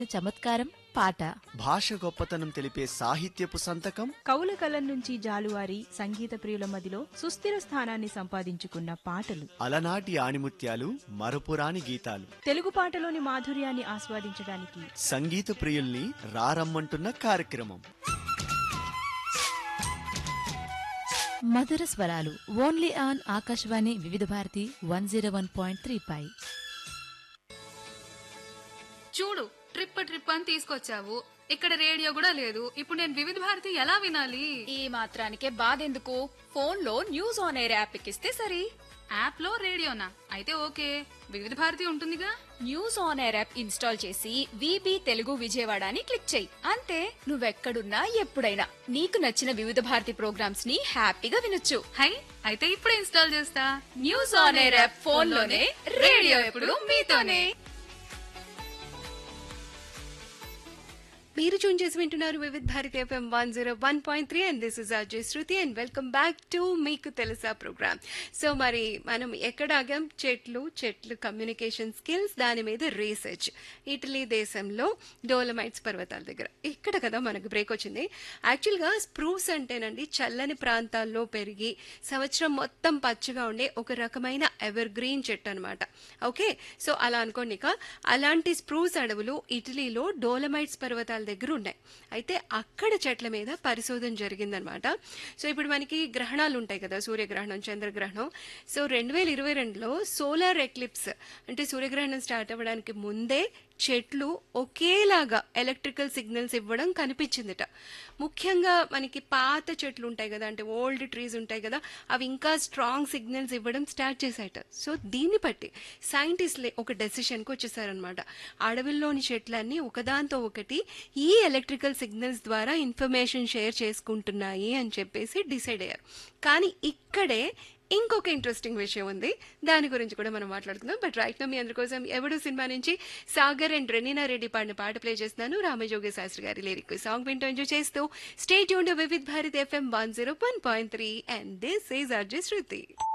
చమత్కారం పాట భాష గొప్పతనం తెలిపే సాహిత్యపు సంతకం కవుల కలం నుంచి జాలువారి సంగీత ప్రియుల మదిలో సుస్థిర స్థానాన్ని సంపాదించుకున్న పాటలు అలనాటి ఆణిముత్యాలు మరపురాని గీతాలు తెలుగు పాటలోని మాధుర్యాన్ని ఆస్వాదించడానికి సంగీత ప్రియుల్ని రారమ్మంటున్న కార్యక్రమం మధుర స్వరాలు only on Akashvani Vividh Bharati one zero one point three పై చూడు ట్రిప్ ట్రిప్ అని తీసుకొచ్చావు ఇక్కడ రేడియో కూడా లేదు ఇప్పుడు నేను వివిధ భారతి ఎలా వినాలి ఈ మాత్రానికే బాధెందుకు ఫోన్లో న్యూస్ ఆన్ ఎయిర్ యాప్ ఎక్కిస్తే సరి యాప్ లో రేడియోనా అయితే ఓకే వివిధ భారతి ఉంటుందిగా news on air app install చేసి విబి తెలుగు విజయవాడ అని క్లిక్ చేయి అంతే నువ్వెక్కడున్నా ఎప్పుడైనా నీకు నచ్చిన వివిధ భారతి ప్రోగ్రామ్స్ ని హ్యాపీగా వినొచ్చు హై అయితే ఇప్పుడే ఇన్స్టాల్ చేస్తా న్యూస్ ఆన్ ఎయిర్ యాప్ ఫోన్లోనే రేడియో ఎప్పుడు మీతోనే మీరు చూన్ చేసి వింటున్నారు Vividh Bharati FM one zero one point three and this is Ajay Shruti and welcome back to మీకు తెలుసా ప్రోగ్రామ్ సో మరి మనం ఎక్కడ ఆగాం చెట్లు చెట్లు కమ్యూనికేషన్ స్కిల్స్ దాని మీద రీసెర్చ్ ఇటలీ దేశంలో డోలమైట్స్ పర్వతాల దగ్గర ఇక్కడ కదా మనకు బ్రేక్ వచ్చింది యాక్చువల్గా స్ప్రూస్ అంటేనండి చల్లని ప్రాంతాల్లో పెరిగి సంవత్సరం మొత్తం పచ్చగా ఉండే ఒక రకమైన ఎవర్ గ్రీన్ చెట్టు అనమాట ఓకే సో అలా అనుకోండి ఇక అలాంటి స్ప్రూస్ అడవులు ఇటలీలో డోలమైట్స్ పర్వతాల దగ్గర ఉన్నాయి అయితే అక్కడ చెట్ల మీద పరిశోధన జరిగిందనమాట సో ఇప్పుడు మనకి గ్రహణాలు ఉంటాయి కదా సూర్యగ్రహణం చంద్రగ్రహణం సో రెండు వేల ఇరవై రెండులో సోలార్ ఎక్లిప్స్ అంటే సూర్యగ్రహణం స్టార్ట్ అవ్వడానికి ముందే చెట్లు ఒకేలాగా ఎలక్ట్రికల్ సిగ్నల్స్ ఇవ్వడం కనిపించిందిట ముఖ్యంగా మనకి పాత చెట్లు ఉంటాయి కదా అంటే ఓల్డ్ ట్రీస్ ఉంటాయి కదా అవి ఇంకా స్ట్రాంగ్ సిగ్నల్స్ ఇవ్వడం స్టార్ట్ చేశాయట సో దీన్ని బట్టి సైంటిస్ట్లే ఒక డెసిషన్కి వచ్చేసారనమాట అడవుల్లోని చెట్లన్నీ ఒకదాంతో ఒకటి ఈ ఎలక్ట్రికల్ సిగ్నల్స్ ద్వారా ఇన్ఫర్మేషన్ షేర్ చేసుకుంటున్నాయి అని చెప్పేసి డిసైడ్ అయ్యారు కానీ ఇక్కడే ఇంకొక ఇంట్రెస్టింగ్ విషయం ఉంది దాని గురించి కూడా మనం మాట్లాడుకుందాం బట్ రైట్ నో మీ అందరి కోసం ఎవడు సినిమా నుంచి సాగర్ అండ్ రెనీనా రెడ్డి పాడిన పాట ప్లే చేస్తున్నాను రామజోగి శాస్త్రి గారి లిరిక్ సాంగ్ వింటూ ఎంజాయ్ చేస్తూ స్టేట్ యూన్ Vividh Bharat FM one zero one point three and this is RJ Shruti